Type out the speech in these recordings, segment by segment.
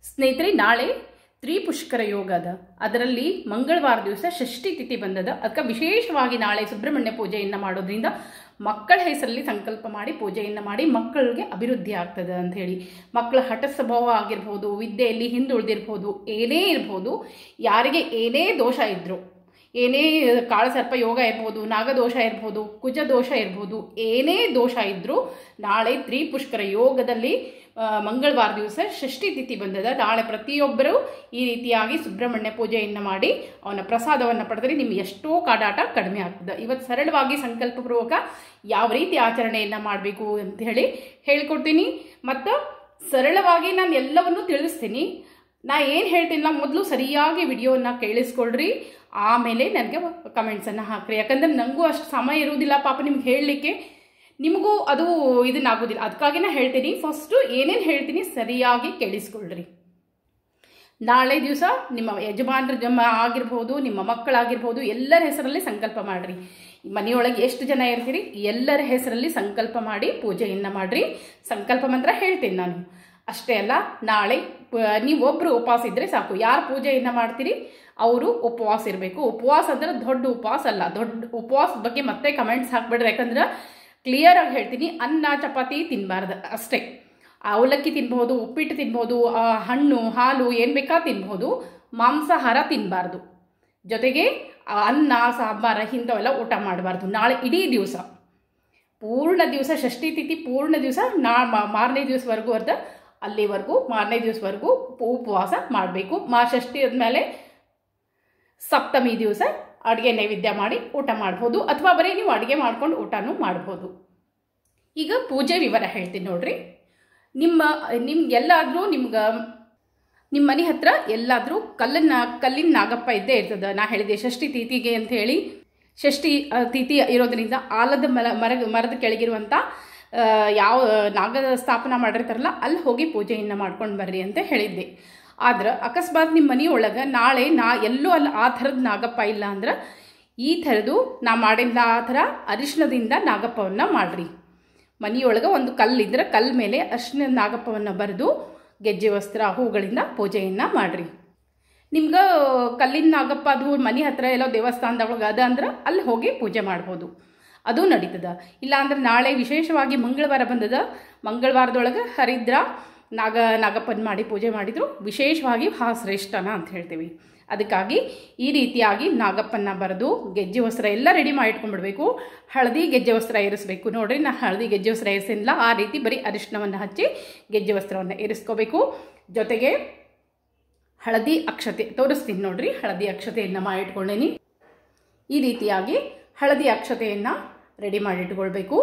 ಸ್ನೇಹಿತರೆ ನಾಳೆ ತ್ರಿಪುಷ್ಕರ ಯೋಗ ಅದ ಅದರಲ್ಲಿ ಮಂಗಳವಾರ ದಿವಸ ಷಷ್ಠಿ ತಿಥಿ ಬಂದದ ಅದಕ್ಕೆ ವಿಶೇಷವಾಗಿ ನಾಳೆ ಸುಬ್ರಹ್ಮಣ್ಯ ಪೂಜೆಯನ್ನು ಮಾಡೋದ್ರಿಂದ ಮಕ್ಕಳ ಹೆಸರಲ್ಲಿ ಸಂಕಲ್ಪ ಮಾಡಿ ಪೂಜೆಯನ್ನು ಮಾಡಿ ಮಕ್ಕಳಿಗೆ ಅಭಿವೃದ್ಧಿ ಆಗ್ತದೆ ಅಂತ ಹೇಳಿ ಮಕ್ಕಳ ಹಠ ಸ್ವಭಾವ ಆಗಿರ್ಬೋದು ವಿದ್ಯೆಯಲ್ಲಿ ಹಿಂದುಳಿದಿರ್ಬೋದು ಏನೇ ಇರ್ಬೋದು ಯಾರಿಗೆ ಏನೇ ದೋಷ ಇದ್ರು ಏನೇ ಕಾಳಸರ್ಪ ಯೋಗ ಇರ್ಬೋದು ನಾಗದೋಷ ಇರ್ಬೋದು ಕುಜ ದೋಷ ಇರ್ಬೋದು ಏನೇ ದೋಷ ಇದ್ದರೂ ನಾಳೆ ತ್ರಿಪುಷ್ಕರ ಯೋಗದಲ್ಲಿ ಆ, ಮಂಗಳವಾರ ದಿವಸ ಷಷ್ಠಿ ತಿಥಿ ಬಂದದ ನಾಳೆ ಪ್ರತಿಯೊಬ್ಬರು ಈ ರೀತಿಯಾಗಿ ಸುಬ್ರಹ್ಮಣ್ಯ ಪೂಜೆಯನ್ನು ಮಾಡಿ ಅವನ ಪ್ರಸಾದವನ್ನು ಪಡೆದರೆ ನಿಮ್ಗೆ ಎಷ್ಟೋ ಕಾಡಾಟ ಕಡಿಮೆ ಆಗ್ತದೆ ಇವತ್ತು ಸರಳವಾಗಿ ಸಂಕಲ್ಪಪೂರ್ವಕ ಯಾವ ರೀತಿ ಆಚರಣೆಯನ್ನು ಮಾಡಬೇಕು ಅಂತ ಹೇಳಿ ಹೇಳ್ಕೊಡ್ತೀನಿ ಮತ್ತು ಸರಳವಾಗಿ ನಾನು ಎಲ್ಲವನ್ನೂ ತಿಳಿಸ್ತೀನಿ ನಾ ಏನು ಹೇಳ್ತೀನಿಲ್ಲ ಮೊದಲು ಸರಿಯಾಗಿ ವಿಡಿಯೋನ ಕೇಳಿಸ್ಕೊಳ್ರಿ ಆಮೇಲೆ ನನಗೆ ಕಮೆಂಟ್ಸನ್ನು ಹಾಕ್ರಿ ಯಾಕಂದ್ರೆ ನನಗೂ ಅಷ್ಟು ಸಮಯ ಇರುವುದಿಲ್ಲ ಪಾಪ ನಿಮ್ಗೆ ಹೇಳಲಿಕ್ಕೆ ನಿಮಗೂ ಅದು ಇದನ್ನಾಗೋದಿಲ್ಲ ಅದಕ್ಕಾಗಿ ನಾ ಹೇಳ್ತೀನಿ ಫಸ್ಟು ಏನೇನು ಹೇಳ್ತೀನಿ ಸರಿಯಾಗಿ ಕೇಳಿಸ್ಕೊಳ್ರಿ ನಾಳೆ ದಿವಸ ನಿಮ್ಮ ಯಜಮಾನ್ರ ಜಮ ಆಗಿರ್ಬೋದು ನಿಮ್ಮ ಮಕ್ಕಳಾಗಿರ್ಬೋದು ಎಲ್ಲರ ಹೆಸರಲ್ಲಿ ಸಂಕಲ್ಪ ಮಾಡಿರಿ ಮನೆಯೊಳಗೆ ಎಷ್ಟು ಜನ ಇರ್ತೀರಿ ಎಲ್ಲರ ಹೆಸರಲ್ಲಿ ಸಂಕಲ್ಪ ಮಾಡಿ ಪೂಜೆಯನ್ನು ಮಾಡಿರಿ ಸಂಕಲ್ಪ ಮಂತ್ರ ಹೇಳ್ತೀನಿ ನಾನು ಅಷ್ಟೇ ಅಲ್ಲ ನಾಳೆ ಪ- ನೀವು ಒಬ್ಬರು ಉಪವಾಸ ಇದ್ದರೆ ಸಾಕು ಯಾರು ಪೂಜೆಯನ್ನು ಮಾಡ್ತೀರಿ ಅವರು ಉಪವಾಸ ಇರಬೇಕು ಉಪವಾಸ ಅಂದ್ರೆ ದೊಡ್ಡ ಉಪವಾಸ ಅಲ್ಲ ದೊಡ್ಡ ಉಪವಾಸದ ಬಗ್ಗೆ ಮತ್ತೆ ಕಮೆಂಟ್ಸ್ ಹಾಕ್ಬಿಡ್ರಿ ಯಾಕಂದ್ರೆ ಕ್ಲಿಯರ್ ಆಗಿ ಹೇಳ್ತೀನಿ ಅನ್ನ ಚಪಾತಿ ತಿನ್ನಬಾರ್ದು ಅಷ್ಟೇ ಅವಲಕ್ಕಿ ತಿನ್ಬೋದು ಉಪ್ಪಿಟ್ಟು ತಿನ್ಬೋದು ಆ, ಹಣ್ಣು ಹಾಲು ಏನು ಬೇಕಾ ತಿನ್ಬೋದು ಮಾಂಸಾಹಾರ ತಿನ್ನಬಾರ್ದು ಜೊತೆಗೆ ಆ, ಅನ್ನ ಸಾಂಬಾರ ಇಂಥವೆಲ್ಲ ಊಟ ಮಾಡಬಾರ್ದು ನಾಳೆ ಇಡೀ ದಿವಸ ಪೂರ್ಣ ದಿವಸ ಷಷ್ಠಿ ತಿಥಿ ಪೂರ್ಣ ದಿವಸ ನಾ ಮಾ- ಮಾರನೇ ದಿವಸವರೆಗೂ ಅರ್ಧ ಅಲ್ಲಿವರೆಗೂ ಮಾರನೇ ದಿವಸವರೆಗೂ ಉಪವಾಸ ಮಾಡಬೇಕು ಮಾ ಷಷ್ಠಿ ಆದಮೇಲೆ ಸಪ್ತಮಿ ದಿವಸ ಅಡುಗೆ ನೈವೇದ್ಯ ಮಾಡಿ ಊಟ ಮಾಡ್ಬೋದು ಅಥವಾ ಬರೀ ನೀವು ಅಡುಗೆ ಮಾಡ್ಕೊಂಡು ಊಟನೂ ಮಾಡ್ಬೋದು ಈಗ ಪೂಜೆ ವಿವರ ಹೇಳ್ತೀನಿ ನೋಡ್ರಿ ನಿಮ್ಮ ನಿಮ್ಗೆಲ್ಲಾದರೂ ನಿಮ್ಗೆ ನಿಮ್ಮ ಮನೆ ಹತ್ರ ಎಲ್ಲಾದರೂ ಕಲ್ಲನ್ನ ಕಲ್ಲಿನ ನಾಗಪ್ಪ ಇದ್ದೇ ಇರ್ತದೆ ನಾ ಹೇಳಿದೆ ಷಷ್ಠಿ ತಿಥಿಗೆ ಅಂತ ಹೇಳಿ ಷಷ್ಠಿ ಆ, ತಿಥಿ ಇರೋದ್ರಿಂದ ಆಲದ ಮರ ಮರ ಮರದ ಕೆಳಗಿರುವಂಥ ಆ, ಯಾವ ನಾಗದ ಸ್ಥಾಪನ ಮಾಡಿರ್ತಾರಲ್ಲ ಅಲ್ಲಿ ಹೋಗಿ ಪೂಜೆಯನ್ನು ಮಾಡ್ಕೊಂಡು ಬರ್ರಿ ಅಂತ ಹೇಳಿದ್ದೆ ಆದ್ರೆ ಅಕಸ್ಮಾತ್ ನಿಮ್ಮ ಮನೆಯೊಳಗೆ ನಾಳೆ ನಾ ಎಲ್ಲೂ ಅಲ್ಲಿ ಆ ಥರದ ನಾಗಪ್ಪ ಇಲ್ಲ ಅಂದ್ರೆ ಈ ಥರದ್ದು ನಾ ಮಾಡಿದ ಆ ಥರ ಅರಿಶಿಣದಿಂದ ನಾಗಪ್ಪವನ್ನು ಮಾಡಿರಿ ಮನೆಯೊಳಗೆ ಒಂದು ಕಲ್ಲಿದ್ರೆ ಕಲ್ಲು ಮೇಲೆ ಅರ್ಶಿನ ನಾಗಪ್ಪವನ್ನು ಬರೆದು ಗೆಜ್ಜೆ ವಸ್ತ್ರ ಹೂಗಳಿಂದ ಪೂಜೆಯನ್ನು ಮಾಡಿರಿ ನಿಮ್ಗೆ ಕಲ್ಲಿನ ನಾಗಪ್ಪ ಅದು ಮನೆ ಹತ್ರ ಎಲ್ಲೋ ದೇವಸ್ಥಾನದೊಳಗೆ ಅದ ಅಂದ್ರೆ ಅಲ್ಲಿ ಹೋಗಿ ಪೂಜೆ ಮಾಡ್ಬೋದು ಅದು ನಡೀತದ ಇಲ್ಲಾಂದ್ರೆ ನಾಳೆ ವಿಶೇಷವಾಗಿ ಮಂಗಳವಾರ ಬಂದದ ಮಂಗಳವಾರದೊಳಗೆ ಹರಿದ್ರ ನಾಗ ನಾಗಪ್ಪನ ಮಾಡಿ ಪೂಜೆ ಮಾಡಿದ್ರು ವಿಶೇಷವಾಗಿ ಭಾಳ ಶ್ರೇಷ್ಠನ ಅಂತ ಹೇಳ್ತೀವಿ ಅದಕ್ಕಾಗಿ ಈ ರೀತಿಯಾಗಿ ನಾಗಪ್ಪನ ಬರೆದು ಗೆಜ್ಜೆ ವಸ್ತ್ರ ಎಲ್ಲ ರೆಡಿ ಮಾಡಿ ಇಟ್ಕೊಂಡ್ಬಿಡ್ಬೇಕು ಹಳದಿ ಗೆಜ್ಜೆ ವಸ್ತ್ರ ಏರಿಸ್ಬೇಕು ನೋಡ್ರಿ ನಾ ಹಳದಿ ಗೆಜ್ಜೆ ವಸ್ತ್ರ ಏರಿಸಿಲ್ಲ ಆ ರೀತಿ ಬರೀ ಅರಿಶಿಣವನ್ನು ಹಚ್ಚಿ ಗೆಜ್ಜೆ ವಸ್ತ್ರವನ್ನು ಏರಿಸ್ಕೋಬೇಕು ಜೊತೆಗೆ ಹಳದಿ ಅಕ್ಷತೆ ತೋರಿಸ್ತೀನಿ ನೋಡ್ರಿ ಹಳದಿ ಅಕ್ಷತೆಯನ್ನು ಮಾಡಿಟ್ಕೊಂಡೇನಿ ಈ ರೀತಿಯಾಗಿ ಹಳದಿ ಅಕ್ಷತೆಯನ್ನು ರೆಡಿ ಮಾಡಿಟ್ಕೊಳ್ಬೇಕು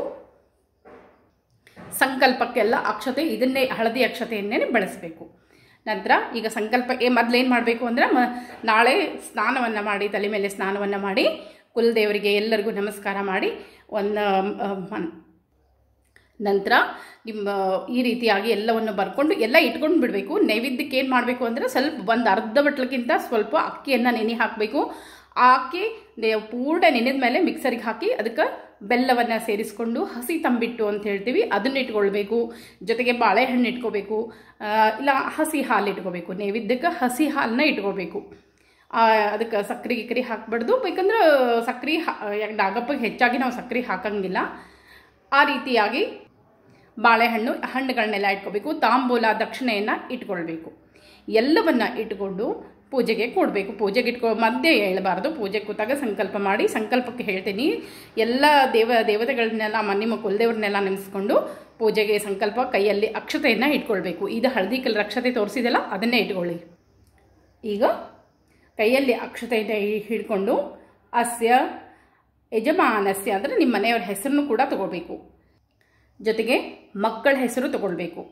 ಸಂಕಲ್ಪಕ್ಕೆಲ್ಲ ಅಕ್ಷತೆ ಇದನ್ನೇ ಹಳದಿ ಅಕ್ಷತೆಯನ್ನೇ ಬಳಸಬೇಕು ನಂತರ ಈಗ ಸಂಕಲ್ಪ ಏ ಮೊದಲೇನು ಮಾಡಬೇಕು ಅಂದರೆ ಮ ನಾಳೆ ಸ್ನಾನವನ್ನು ಮಾಡಿ ತಲೆ ಮೇಲೆ ಸ್ನಾನವನ್ನು ಮಾಡಿ ಕುಲದೇವರಿಗೆ ಎಲ್ಲರಿಗೂ ನಮಸ್ಕಾರ ಮಾಡಿ ಒಂದು ಆ, ಮನ್- ನಂತರ ನಿಮ್ಮ ಈ ರೀತಿಯಾಗಿ ಎಲ್ಲವನ್ನು ಬರ್ಕೊಂಡು ಎಲ್ಲ ಇಟ್ಕೊಂಡು ಬಿಡಬೇಕು ನೈವೇದ್ಯಕ್ಕೆ ಏನು ಮಾಡಬೇಕು ಅಂದರೆ ಸ್ವಲ್ಪ ಒಂದು ಅರ್ಧ ಬಟ್ಲಕ್ಕಿಂತ ಸ್ವಲ್ಪ ಅಕ್ಕಿಯನ್ನು ನೆನೆ ಹಾಕಬೇಕು ಆ ಅಕ್ಕಿ ನೆ- ಪೂರ್ಣ ನೆನೆದ ಮೇಲೆ ಮಿಕ್ಸರಿಗೆ ಹಾಕಿ ಅದಕ್ಕೆ ಬೆಲ್ಲವನ್ನು ಸೇರಿಸ್ಕೊಂಡು ಹಸಿ ತಂಬಿಟ್ಟು ಅಂತ ಹೇಳ್ತೀವಿ ಅದನ್ನ ಇಟ್ಕೊಳ್ಬೇಕು ಜೊತೆಗೆ ಬಾಳೆಹಣ್ಣು ಇಟ್ಕೋಬೇಕು ಆ, ಇಲ್ಲ ಹಸಿ ಹಾಲು ಇಟ್ಕೋಬೇಕು ನೈವೇದ್ಯಕ್ಕೆ ಹಸಿ ಹಾಲನ್ನ ಇಟ್ಕೋಬೇಕು ಆ, ಅದಕ್ಕೆ ಸಕ್ರೆ ಗಿಕ್ರಿ ಹಾಕ್ಬಾರ್ದು ಬೇಕಂದ್ರೆ ಸಕ್ರೆ ಹಾ ಯಾಕೆ ನಾಗಪ್ಪಗೆ ಹೆಚ್ಚಾಗಿ ನಾವು ಸಕ್ರೆ ಹಾಕಂಗಿಲ್ಲ ಆ ರೀತಿಯಾಗಿ ಬಾಳೆಹಣ್ಣು ಹಣ್ಣುಗಳನ್ನೆಲ್ಲ ಇಟ್ಕೋಬೇಕು ತಾಂಬೂಲ ದಕ್ಷಿಣೆಯನ್ನು ಇಟ್ಕೊಳ್ಬೇಕು ಎಲ್ಲವನ್ನ ಇಟ್ಕೊಂಡು ಪೂಜೆಗೆ ಕೊಡಬೇಕು ಪೂಜೆಗೆ ಇಟ್ಕೊ ಮಧ್ಯೆ ಹೇಳಬಾರ್ದು ಪೂಜೆ ಕೂತಾಗ ಸಂಕಲ್ಪ ಮಾಡಿ ಸಂಕಲ್ಪಕ್ಕೆ ಹೇಳ್ತೀನಿ ಎಲ್ಲ ದೇವ ದೇವತೆಗಳನ್ನೆಲ್ಲ ಮ- ನಿಮ್ಮ ಕುಲದೇವ್ರನ್ನೆಲ್ಲ ನೆನೆಸ್ಕೊಂಡು ಪೂಜೆಗೆ ಸಂಕಲ್ಪ ಕೈಯಲ್ಲಿ ಅಕ್ಷತೆಯನ್ನು ಇಟ್ಕೊಳ್ಬೇಕು ಇದು ಹಳದಿ ಕಲರ್ ಅಕ್ಷತೆ ತೋರಿಸಿದೆಲ್ಲ ಅದನ್ನೇ ಇಟ್ಕೊಳ್ಳಿ ಈಗ ಕೈಯಲ್ಲಿ ಅಕ್ಷತೆಯನ್ನು ಹಿಡ್ಕೊಂಡು ಅಸ್ಯ ಯಜಮಾನಸ್ಯ ಅಂದರೆ ನಿಮ್ಮ ಮನೆಯವರ ಹೆಸರನ್ನು ಕೂಡ ತಗೋಬೇಕು ಜೊತೆಗೆ ಮಕ್ಕಳ ಹೆಸರು ತಗೊಳ್ಬೇಕು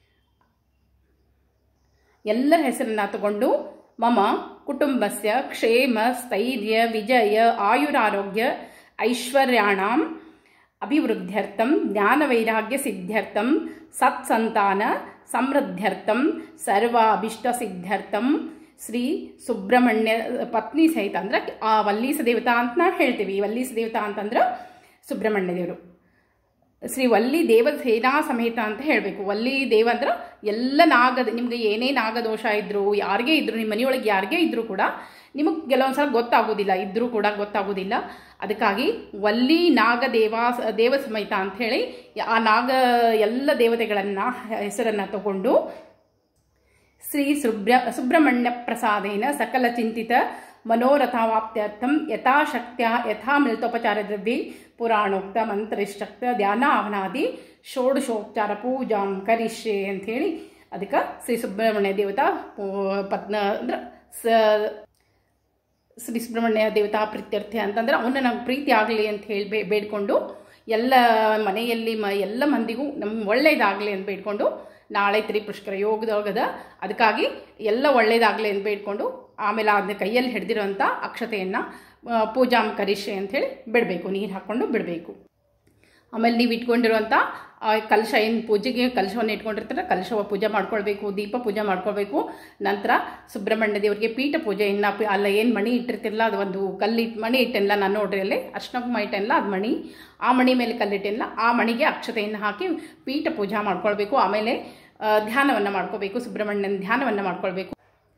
ಎಲ್ಲರ ಹೆಸರನ್ನ ತಗೊಂಡು ಮಮ ಕುಟುಂಬಸ್ಯ ಕ್ಷೇಮ ಸ್ಥೈರ್ಯ ವಿಜಯ ಆಯುರಾರೋಗ್ಯ ಐಶ್ವರ್ಯಾಣಂ ಅಭಿವೃದ್ಧ್ಯರ್ಥಂ ಜ್ಞಾನವೈರಾಗ್ಯ ಸಿದ್ಧ್ಯರ್ಥಂ ಸತ್ಸಂತಾನ ಸಮೃದ್ಧ್ಯರ್ಥಂ ಸರ್ವಾಭಿಷ್ಟ ಸಿದ್ಧ್ಯರ್ಥಂ ಶ್ರೀ ಸುಬ್ರಹ್ಮಣ್ಯ ಪತ್ನಿ ಸಹಿತ ಅಂದ್ರೆ ಆ ವಲ್ಲೀಸ ದೇವತಾ ಅಂತ ನಾವು ಹೇಳ್ತೀವಿ ವಲ್ಲೀಸ ದೇವತಾ ಅಂತಂದ್ರೆ ಸುಬ್ರಹ್ಮಣ್ಯ ದೇವರು ಶ್ರೀ ವಲ್ಲಿ ದೇವ ಸೇನಾ ಸಮೇತ ಅಂತ ಹೇಳಬೇಕು ವಲ್ಲಿ ದೇವ ಅಂದ್ರೆ ಎಲ್ಲ ನಾಗದ ನಿಮ್ಗೆ ಏನೇ ನಾಗದೋಷ ಇದ್ದರೂ ಯಾರಿಗೇ ಇದ್ದರೂ ನಿಮ್ಮ ಮನೆಯೊಳಗೆ ಯಾರಿಗೇ ಇದ್ದರೂ ಕೂಡ ನಿಮಗೆ ಕೆಲವೊಂದು ಸಲ ಗೊತ್ತಾಗೋದಿಲ್ಲ ಇದ್ದರೂ ಕೂಡ ಗೊತ್ತಾಗೋದಿಲ್ಲ ಅದಕ್ಕಾಗಿ ವಲ್ಲಿ ನಾಗ ದೇವಾ ದೇವ ಸಮೇತ ಅಂಥೇಳಿ ಆ ನಾಗ ಎಲ್ಲ ದೇವತೆಗಳನ್ನು ಹೆಸರನ್ನು ತಗೊಂಡು ಶ್ರೀ ಸುಬ್ರ ಸುಬ್ರಹ್ಮಣ್ಯ ಪ್ರಸಾದೇನ ಸಕಲ ಚಿಂತಿತ ಮನೋರಥಾವಾಪ್ತ್ಯರ್ಥಂ ಯಥಾಶಕ್ತ್ಯ ಯಥಾ ಮಿಲಿತೋಪಚಾರ ದ್ರವ್ಯ ಪುರಾಣೋಕ್ತ ಮಂತ್ರಶಕ್ತ ಧ್ಯಾನ ಅವನಾದಿ ಷೋಡಶೋಪಚಾರ ಪೂಜಾಂ ಕರಿಷ್ಯೆ ಅಂಥೇಳಿ ಅದಕ್ಕೆ ಶ್ರೀ ಸುಬ್ರಹ್ಮಣ್ಯ ದೇವತಾ ಪೂ- ಪತ್ನ ಅಂದ್ರೆ ಸ ಶ್ರೀ ಸುಬ್ರಹ್ಮಣ್ಯ ದೇವತಾ ಪ್ರೀತ್ಯರ್ಥೆ ಅಂತಂದ್ರೆ ಅವನ್ನ ನಮ್ಗೆ ಪ್ರೀತಿ ಆಗಲಿ ಅಂತ ಹೇಳಿ ಬೇ ಬೇಡ್ಕೊಂಡು ಎಲ್ಲ ಮನೆಯಲ್ಲಿ ಮ ಎಲ್ಲ ಮಂದಿಗೂ ನಮ್ಗೆ ಒಳ್ಳೇದಾಗಲಿ ಅಂತ ಬೇಡ್ಕೊಂಡು ನಾಳೆ ತ್ರಿಪುಷ್ಕರ ಯೋಗದೊಳಗದ ಅದಕ್ಕಾಗಿ ಎಲ್ಲ ಒಳ್ಳೇದಾಗಲಿ ಅಂತ ಬೇಡ್ಕೊಂಡು ಆಮೇಲೆ ಅದನ್ನ ಕೈಯಲ್ಲಿ ಹಿಡ್ದಿರೋಂಥ ಅಕ್ಷತೆಯನ್ನು ಪೂಜಾಂ ಕರಿಷೆ ಅಂಥೇಳಿ ಬಿಡಬೇಕು ನೀರು ಹಾಕ್ಕೊಂಡು ಬಿಡಬೇಕು ಆಮೇಲೆ ನೀವು ಇಟ್ಕೊಂಡಿರುವಂಥ ಆ ಕಲಶ ಏನು ಪೂಜೆಗೆ ಕಲಶವನ್ನು ಇಟ್ಕೊಂಡಿರ್ತಾರೆ ಕಲಶ ಪೂಜೆ ಮಾಡ್ಕೊಳ್ಬೇಕು ದೀಪ ಪೂಜೆ ಮಾಡ್ಕೊಳ್ಬೇಕು ನಂತರ ಸುಬ್ರಹ್ಮಣ್ಯ ದೇವರಿಗೆ ಪೀಠ ಪೂಜೆಯನ್ನು ಪಿ- ಅಲ್ಲ ಏನು ಮಣಿ ಇಟ್ಟಿರ್ತಿರಲ್ಲ ಅದು ಒಂದು ಕಲ್ಲಿ ಮಣಿ ಇಟ್ಟೆಲ್ಲ ನಾನು ನೋಡ್ರಿ ಅಲ್ಲಿ ಅರ್ಶನಕುಮ ಇಟ್ಟೆಲ್ಲ ಅದು ಮಣಿ ಆ ಮಣಿ ಮೇಲೆ ಕಲ್ಲಿಟ್ಟೆಲ್ಲ ಆ ಮಣಿಗೆ ಅಕ್ಷತೆಯನ್ನು ಹಾಕಿ ಪೀಠ ಪೂಜೆ ಮಾಡ್ಕೊಳ್ಬೇಕು ಆಮೇಲೆ ಧ್ಯಾನವನ್ನು ಮಾಡ್ಕೋಬೇಕು ಸುಬ್ರಹ್ಮಣ್ಯನ ಧ್ಯಾನವನ್ನು ಮಾಡ್ಕೊಳ್ಬೇಕು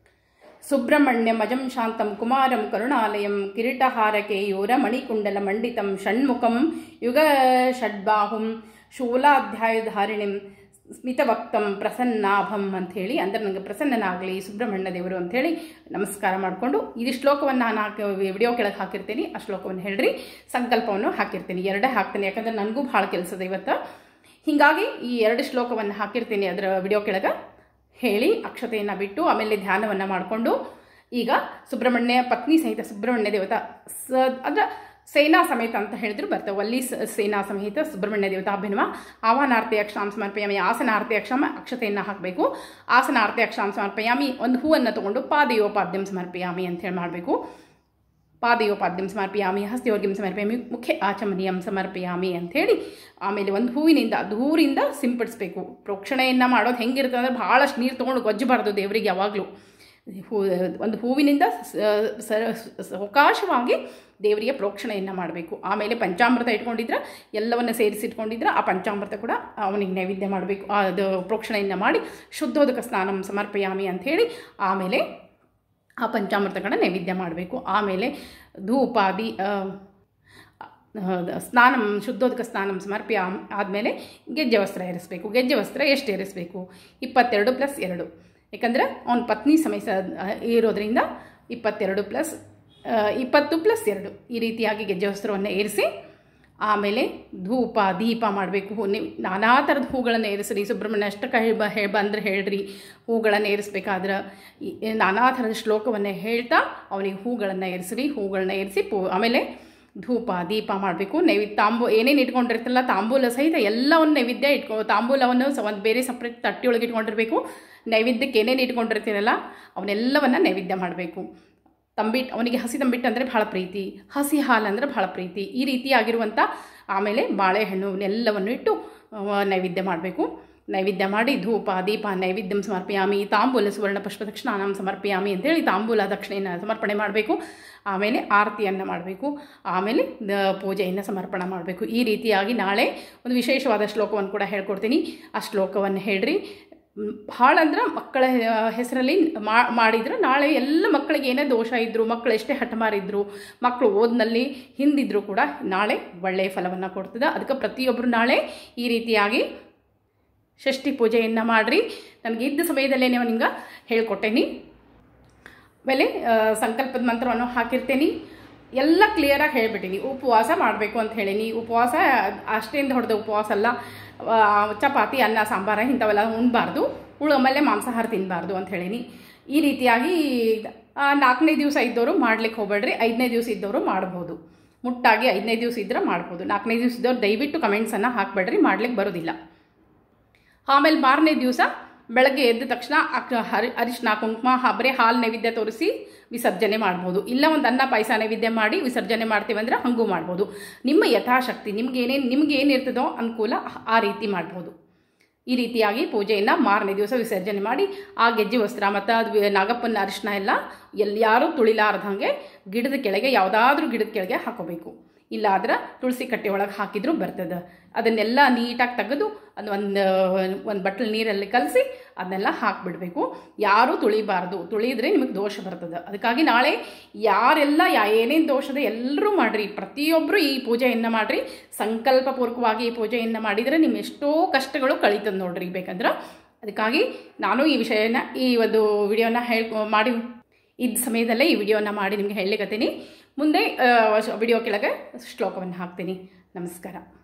ಸುಬ್ರಹ್ಮಣ್ಯಮಜಂ ಶಾಂತಂ ಕುಮಾರಂ ಕರುಣಾಲಯಂ ಕಿರೀಟಹಾರಕೇಯೂರ ಮಣಿಕುಂಡಲ ಮಂಡಿತಂ ಷಣ್ಮುಖಂ ಯುಗ ಷಡ್ಬಾಹುಂ ಶೂಲಾಧ್ಯಾಯಧಾರಿಣಿಂ ಸ್ಮಿತವಕ್ತಂ ಪ್ರಸನ್ನಾಭಂ ಅಂಥೇಳಿ ಅಂದ್ರೆ ನನಗೆ ಪ್ರಸನ್ನನಾಗಲಿ ಸುಬ್ರಹ್ಮಣ್ಯ ದೇವರು ಅಂಥೇಳಿ ನಮಸ್ಕಾರ ಮಾಡಿಕೊಂಡು ಇದು ಶ್ಲೋಕವನ್ನು ನಾನು ಹಾಕಿ ವಿಡಿಯೋ ಕೆಳಗೆ ಹಾಕಿರ್ತೀನಿ ಆ ಶ್ಲೋಕವನ್ನು ಹೇಳ್ರಿ ಸಂಕಲ್ಪವನ್ನು ಹಾಕಿರ್ತೀನಿ ಎರಡೇ ಹಾಕ್ತೀನಿ ಯಾಕಂದ್ರೆ ನನಗೂ ಭಾಳ ಕೆಲಸದ ಇವತ್ತು ಹೀಗಾಗಿ ಈ ಎರಡು ಶ್ಲೋಕವನ್ನು ಹಾಕಿರ್ತೀನಿ ಅದರ ವಿಡಿಯೋ ಕೆಳಗೆ ಹೇಳಿ ಅಕ್ಷತೆಯನ್ನು ಬಿಟ್ಟು ಆಮೇಲೆ ಧ್ಯಾನವನ್ನು ಮಾಡಿಕೊಂಡು ಈಗ ಸುಬ್ರಹ್ಮಣ್ಯ ಪತ್ನಿ ಸಹಿತ ಸುಬ್ರಹ್ಮಣ್ಯ ದೇವತಾ ಸ ಅಂದ್ರೆ ಸೇನಾ ಸಮೇತ ಅಂತ ಹೇಳಿದ್ರು ಬರ್ತವೆ ವಲ್ಲಿ ಸ- ಸೇನಾ ಸಮೇತ ಸುಬ್ರಹ್ಮಣ್ಯ ದೇವತಾ ಅಭಿನವ ಆಹ್ವಾನಾರ್ತಿ ಅಕ್ಷಾಂ ಸಮರ್ಪಯಾಮಿ ಆಸನಾರ್ತಿ ಅಕ್ಷಾಮ ಅಕ್ಷತೆಯನ್ನು ಹಾಕಬೇಕು ಆಸನಾರ್ತಿ ಅಕ್ಷಾಂ ಸಮರ್ಪಯಾಮಿ ಒಂದು ಹೂವನ್ನು ತಗೊಂಡು ಪಾದಯೋಪಾದ್ಯಂ ಸಮರ್ಪಯಾಮಿ ಅಂತ ಹೇಳಿ ಮಾಡಬೇಕು ಪಾದಯೋಪಾದ್ಯಂ ಸಮರ್ಪಯಾಮಿ ಹಸ್ತಿಯೋರ್ಗಿಂ ಸಮರ್ಪಯಾಮಿ ಮುಖ್ಯ ಆಚಮನೀಯಂ ಸಮರ್ಪಯಾಮಿ ಅಂಥೇಳಿ ಆಮೇಲೆ ಒಂದು ಹೂವಿನಿಂದ ದೂರಿಂದ ಸಿಂಪಡಿಸ್ಬೇಕು ಪ್ರೋಕ್ಷಣೆಯನ್ನು ಮಾಡೋದು ಹೆಂಗಿರುತ್ತೆ ಅಂದರೆ ಭಾಳಷ್ಟು ನೀರು ತೊಗೊಂಡು ಗೊಜ್ಜಬಾರ್ದು ದೇವರಿಗೆ ಯಾವಾಗಲೂ ಹೂ ಒಂದು ಹೂವಿನಿಂದ ಸ- ಸ- ಅವಕಾಶವಾಗಿ ದೇವರಿಗೆ ಪ್ರೋಕ್ಷಣೆಯನ್ನು ಮಾಡಬೇಕು ಆಮೇಲೆ ಪಂಚಾಮೃತ ಇಟ್ಕೊಂಡಿದ್ರೆ ಎಲ್ಲವನ್ನು ಸೇರಿಸಿಟ್ಕೊಂಡಿದ್ರೆ ಆ ಪಂಚಾಮೃತ ಕೂಡ ಅವನಿಗೆ ನೈವೇದ್ಯ ಮಾಡಬೇಕು ಅದು ಪ್ರೋಕ್ಷಣೆಯನ್ನು ಮಾಡಿ ಶುದ್ಧೋದಕ ಸ್ನಾನಂ ಸಮರ್ಪಯಾಮಿ ಅಂಥೇಳಿ ಆಮೇಲೆ ಆ ಪಂಚಾಮೃತಗಳನ್ನ ನೈವೇದ್ಯ ಮಾಡಬೇಕು ಆಮೇಲೆ ಧೂಪಾದಿ ಆ, ಆ, ಸ್ನಾನಂ ಶುದ್ಧೋದಕ ಸ್ನಾನಂ ಸಮರ್ಪ್ಯ ಆದಮೇಲೆ ಗೆಜ್ಜೆ ವಸ್ತ್ರ ಏರಿಸಬೇಕು ಗೆಜ್ಜೆ ವಸ್ತ್ರ ಎಷ್ಟು ಏರಿಸಬೇಕು ಇಪ್ಪತ್ತೆರಡು ಪ್ಲಸ್ ಎರಡು ಯಾಕಂದರೆ ಅವನ ಪತ್ನಿ ಸಮಯ ಇರೋದ್ರಿಂದ ಇಪ್ಪತ್ತೆರಡು ಪ್ಲಸ್ ಇಪ್ಪತ್ತು ಪ್ಲಸ್ ಎರಡು ಈ ರೀತಿಯಾಗಿ ಗೆಜ್ಜೆ ವಸ್ತ್ರವನ್ನು ಏರಿಸಿ ಆಮೇಲೆ ಧೂಪ ದೀಪ ಮಾಡಬೇಕು ಹೂ ನೀವು ನಾನಾ ಥರದ ಹೂಗಳನ್ನು ಏರಿಸ್ರಿ ಸುಬ್ರಹ್ಮಣ್ಯ ಅಷ್ಟಕ್ಕೆ ಹೇಳಿ ಬ ಹೇಳಿ ಬಂದ್ರೆ ಹೇಳ್ರಿ ಹೂಗಳನ್ನು ಏರಿಸ್ಬೇಕಾದ್ರೆ ಈ- ಈ ನಾನಾ ಥರದ ಶ್ಲೋಕವನ್ನು ಹೇಳ್ತಾ ಅವನಿಗೆ ಹೂಗಳನ್ನು ಏರಿಸ್ರಿ ಹೂಗಳನ್ನ ಏರಿಸಿ ಪೂ ಆಮೇಲೆ ಧೂಪ ದೀಪ ಮಾಡಬೇಕು ನೈವೇದ್ಯ ತಾಂಬೂ ಏನೇನು ಇಟ್ಕೊಂಡಿರ್ತಿಲ್ಲ ತಾಂಬೂಲ ಸಹಿತ ಎಲ್ಲವನ್ನು ನೈವೇದ್ಯ ಇಟ್ಕೊ ತಾಂಬೂಲವನ್ನು ಸ ಒಂದು ಬೇರೆ ಸಪ್ರೇಟ್ ತಟ್ಟಿಯೊಳಗೆ ಇಟ್ಕೊಂಡಿರಬೇಕು ನೈವೇದ್ಯಕ್ಕೆ ಏನೇನು ಇಟ್ಕೊಂಡಿರ್ತೀರಲ್ಲ ಅವನ್ನೆಲ್ಲವನ್ನು ನೈವೇದ್ಯ ಮಾಡಬೇಕು ತಂಬಿಟ್ಟು ಅವನಿಗೆ ಹಸಿ ತಂಬಿಟ್ಟು ಅಂದರೆ ಭಾಳ ಪ್ರೀತಿ ಹಸಿ ಹಾಲು ಅಂದರೆ ಭಾಳ ಪ್ರೀತಿ ಈ ರೀತಿಯಾಗಿರುವಂಥ ಆಮೇಲೆ ಬಾಳೆಹಣ್ಣು ಎಲ್ಲವನ್ನು ಇಟ್ಟು ಆ, ನೈವೇದ್ಯ ಮಾಡಬೇಕು ನೈವೇದ್ಯ ಮಾಡಿ ಧೂಪ ದೀಪ ನೈವೇದ್ಯಂ ಸಮರ್ಪಯಾಮಿ ತಾಂಬೂಲ ಸುವರ್ಣ ಪುಷ್ಪ ದಕ್ಷಿಣಾನಂ ಸಮರ್ಪಯಾಮಿ ಅಂತೇಳಿ ತಾಂಬೂಲ ದಕ್ಷಿಣೆಯನ್ನು ಸಮರ್ಪಣೆ ಮಾಡಬೇಕು ಆಮೇಲೆ ಆರತಿಯನ್ನು ಮಾಡಬೇಕು ಆಮೇಲೆ ದ- ಪೂಜೆಯನ್ನು ಸಮರ್ಪಣೆ ಮಾಡಬೇಕು ಈ ರೀತಿಯಾಗಿ ನಾಳೆ ಒಂದು ವಿಶೇಷವಾದ ಶ್ಲೋಕವನ್ನು ಕೂಡ ಹೇಳ್ಕೊಡ್ತೀನಿ ಆ ಶ್ಲೋಕವನ್ನು ಹೇಳ್ರಿ ಮ್, ಭಾಳ ಅಂದ್ರೆ ಮಕ್ಕಳ ಆ, ಹೆಸರಲ್ಲಿ ಮಾ- ಮಾಡಿದ್ರೆ ನಾಳೆ ಎಲ್ಲ ಮಕ್ಕಳಿಗೆ ಏನೇ ದೋಷ ಇದ್ದರು ಮಕ್ಕಳು ಎಷ್ಟೇ ಹಠಮಾರಿದ್ರು ಮಕ್ಕಳು ಓದಿನಲ್ಲಿ ಹಿಂದಿದ್ರು ಕೂಡ ನಾಳೆ ಒಳ್ಳೆಯ ಫಲವನ್ನು ಕೊಡ್ತದೆ ಅದಕ್ಕೆ ಪ್ರತಿಯೊಬ್ಬರು ನಾಳೆ ಈ ರೀತಿಯಾಗಿ ಷಷ್ಠಿ ಪೂಜೆಯನ್ನು ಮಾಡಿರಿ ನನಗೆ ಇದ್ದ ಸಮಯದಲ್ಲೇ ನೀವು ನಿಮ್ಗೆ ಹೇಳ್ಕೊಟ್ಟೇನಿ ಆಮೇಲೆ ಆ, ಸಂಕಲ್ಪದ ಮಂತ್ರವನ್ನು ಹಾಕಿರ್ತೀನಿ ಎಲ್ಲ ಕ್ಲಿಯರಾಗಿ ಹೇಳ್ಬಿಟ್ಟಿನಿ ಉಪವಾಸ ಮಾಡಬೇಕು ಅಂತ ಹೇಳೀನಿ ಉಪವಾಸ ಅಷ್ಟೇಂದು ಹೊಡೆದ ಉಪವಾಸ ಅಲ್ಲ ಆ, ಚಪಾತಿ ಅನ್ನ ಸಾಂಬಾರ ಇಂಥವೆಲ್ಲ ಉಣ್ಬಾರ್ದು ಉಳು ಆಮೇಲೆ ಮಾಂಸಾಹಾರ ತಿನ್ನಬಾರ್ದು ಅಂತ ಹೇಳೀನಿ ಈ ರೀತಿಯಾಗಿ ಆ, ನಾಲ್ಕನೇ ದಿವಸ ಇದ್ದವರು ಮಾಡ್ಲಿಕ್ಕೆ ಹೋಗ್ಬೇಡ್ರಿ ಐದನೇ ದಿವಸ ಇದ್ದವರು ಮಾಡ್ಬೋದು ಮುಟ್ಟಾಗಿ ಐದನೇ ದಿವಸ ಇದ್ರೆ ಮಾಡ್ಬೋದು ನಾಲ್ಕನೇ ದಿವಸ ಇದ್ದವ್ರು ದಯವಿಟ್ಟು ಕಮೆಂಟ್ಸನ್ನು ಹಾಕಬೇಡ್ರಿ ಮಾಡ್ಲಿಕ್ಕೆ ಬರೋದಿಲ್ಲ ಆಮೇಲೆ ಮಾರನೇ ದಿವಸ ಬೆಳಗ್ಗೆ ಎದ್ದ ತಕ್ಷಣ ಅಕ್- ಹರಿ ಅರಿಶಿನ ಕುಂಕುಮ ಹ- ಬರೀ ಹಾಲು ನೈವೇದ್ಯ ತೋರಿಸಿ ವಿಸರ್ಜನೆ ಮಾಡ್ಬೋದು ಇಲ್ಲ ಒಂದು ಅನ್ನ ಪಾಯಸ ನೈವೇದ್ಯ ಮಾಡಿ ವಿಸರ್ಜನೆ ಮಾಡ್ತೀವಿ ಅಂದರೆ ಹಾಗೂ ಮಾಡ್ಬೋದು ನಿಮ್ಮ ಯಥಾಶಕ್ತಿ ನಿಮ್ಗೆ ಏನೇನು ನಿಮ್ಗೆ ಏನಿರ್ತದೋ ಅನುಕೂಲ ಆ ರೀತಿ ಮಾಡ್ಬೋದು ಈ ರೀತಿಯಾಗಿ ಪೂಜೆಯನ್ನು ಮಾರನೇ ದಿವಸ ವಿಸರ್ಜನೆ ಮಾಡಿ ಆ ಗೆಜ್ಜೆ ವಸ್ತ್ರ ಮತ್ತು ಅದು ವಿ- ನಾಗಪ್ಪನ ಅರಿಶಿನ ಎಲ್ಲ ಎಲ್ಲಿ ಯಾರೂ ತುಳಿಲಾರ್ದಂಗೆ ಗಿಡದ ಕೆಳಗೆ ಯಾವುದಾದ್ರೂ ಗಿಡದ ಕೆಳಗೆ ಹಾಕೋಬೇಕು ಇಲ್ಲಾದ್ರೆ ತುಳಸಿ ಕಟ್ಟೆ ಒಳಗೆ ಹಾಕಿದ್ರೂ ಬರ್ತದೆ ಅದನ್ನೆಲ್ಲ ನೀಟಾಗಿ ತೆಗೆದು ಅದು ಒಂದು ಒಂದು ಬಟ್ಲು ನೀರಲ್ಲಿ ಕಲಸಿ ಅದನ್ನೆಲ್ಲ ಹಾಕಿಬಿಡ್ಬೇಕು ಯಾರೂ ತುಳಿಬಾರ್ದು ತುಳಿದ್ರೆ ನಿಮಗೆ ದೋಷ ಬರ್ತದೆ ಅದಕ್ಕಾಗಿ ನಾಳೆ ಯಾರೆಲ್ಲ ಯಾ ಏನೇನು ದೋಷದ ಎಲ್ಲರೂ ಮಾಡಿರಿ ಪ್ರತಿಯೊಬ್ಬರು ಈ ಪೂಜೆಯನ್ನು ಮಾಡಿರಿ ಸಂಕಲ್ಪಪೂರ್ವಕವಾಗಿ ಈ ಪೂಜೆಯನ್ನು ಮಾಡಿದರೆ ನಿಮ್ಮ ಎಷ್ಟೋ ಕಷ್ಟಗಳು ಕಳೀತದೆ ನೋಡ್ರಿ ಬೇಕಂದ್ರೆ ಅದಕ್ಕಾಗಿ ನಾನು ಈ ವಿಷಯನ ಈ ಒಂದು ವಿಡಿಯೋನ ಹೇಳ್ ಮಾಡಿ ಇದ್ದ ಸಮಯದಲ್ಲೇ ಈ ವಿಡಿಯೋನ ಮಾಡಿ ನಿಮಗೆ ಹೇಳಲಿಕ್ಕತ್ತೀನಿ ಮುಂದೆ ವಿಡಿಯೋ ಕೆಳಗೆ ಶ್ಲೋಕವನ್ನು ಹಾಕ್ತೀನಿ ನಮಸ್ಕಾರ